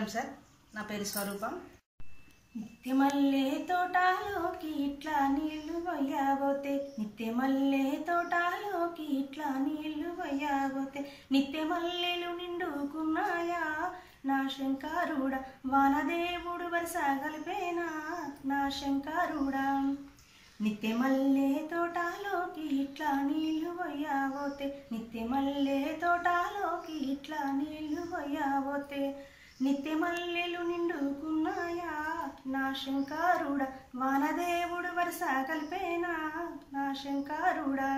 sir నా పేరు స్వరూపం నిత్యమల్లే తోటలోకి ఇట్లా నీళ్లు పోయాబోతే నిత్యమల్లే తోటలోకి ఇట్లా నీళ్లు పోయాబోతే నిత్యమల్లెలు నిండుకున్నాయా నా శంకరుడా వానదేవుడు వరుస కలిపేనా నా శంకరుడా నిత్యమల్లే తోటలోకి ఇట్లా నీళ్లు పోయాబోతే నిత్యమల్లే తోటలోకి ఇట్లా నీళ్లు పోయాబోతే నిత్యమల్లెలు నిండుకున్నాయా నా శంకరుడా వానదేవుడు వరుస కలిపేనా నా శంకరుడా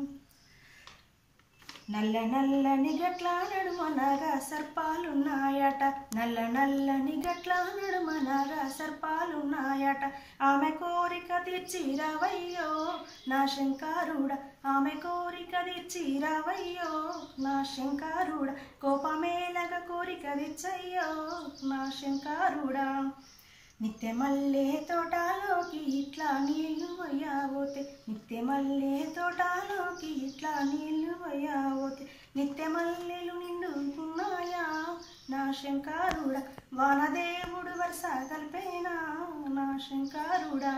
నల్ల నల్లని గట్ల నడుమనగా సర్పాలున్నాయట నల్ల నల్లని గట్ల నడుమనగా సర్పాలున్నాయట ఆమె కోరిక తీర్చిరావయ్యో నా శంకరుడా ఆమె కోరిక తీర్చిరావయ్యో నా శంకరుడా కోపమేలగ కోరిక తీర్చయ్యో నా శంకరుడా నిత్యమల్లే తోటలోకి ఇట్లా నీళ్లు పోయాబోతే నిత్యమల్లే తోటలోకి ఇట్లా నీళ్లు పోయాబోతే నిత్యమల్లెలు నిండుకున్నాయా నా శంకరుడా వానదేవుడు వరుస కలిపేనా నా శంకరుడా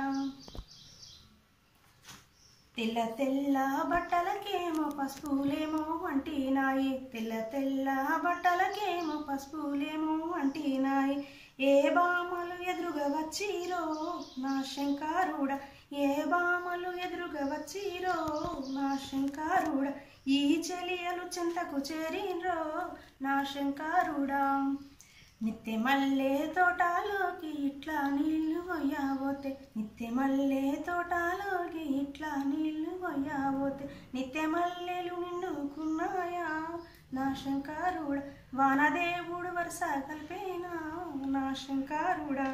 తెల్ల తెల్ల బట్టలకేమో పసుపులేమో అంటినాయి తెల్ల తెల్ల బట్టలకేమో పసుపులేమో అంటినాయి ఏ బామలు ఎదురుగా వచ్చిరో నా శంకరుడా ఏ బామలు ఎదురుగా వచ్చిరో నా శంకరుడా ఈ చెలియలు చెంతకు చేరినరో నా శంకరుడా నిత్యమల్లే తోటలోకి ఇట్లా నీళ్లు పోయాబోతే నిత్యమల్లే తోటలోకి ఇట్లా నీళ్లు పోయాబోతే నిత్యమల్లెలు నిండుకున్నాయా నా శంకరుడా వానదేవుడు వరుస కలిపేనా నా శంకరుడా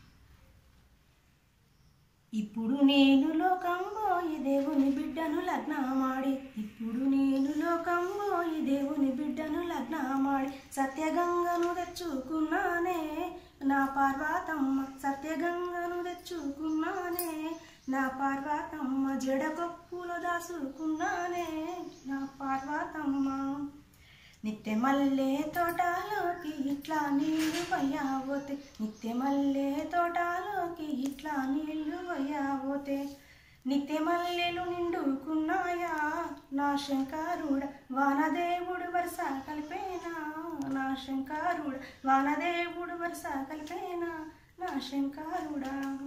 ఇప్పుడు నేను లోకంలో ఈ దేవుని బిడ్డను లగ్నమాడి ఇప్పుడు నేను లోకంలో ఈ దేవుని బిడ్డను లగ్నమాడి సత్యగంగను తెచ్చుకున్నానే నా పార్వతమ్మ సత్యగంగను తెచ్చుకున్నానే నా పార్వతమ్మ జడకొప్పులో దాసుకున్నానే నా పార్వతమ్మ నిత్యమల్లే తోటలోకి ఇట్లా నీళ్లు పోయాబోతే నిత్యమల్లే తోటలోకి ఇట్లా నీళ్లు పోయాబోతే నిత్యమల్లెలు నిండుకున్నాయా నా శంకరుడా వానదేవుడు వరుస కలిపేనా నా శంకరుడా వానదేవుడు వరుస కలిపేనా నా శంకరుడా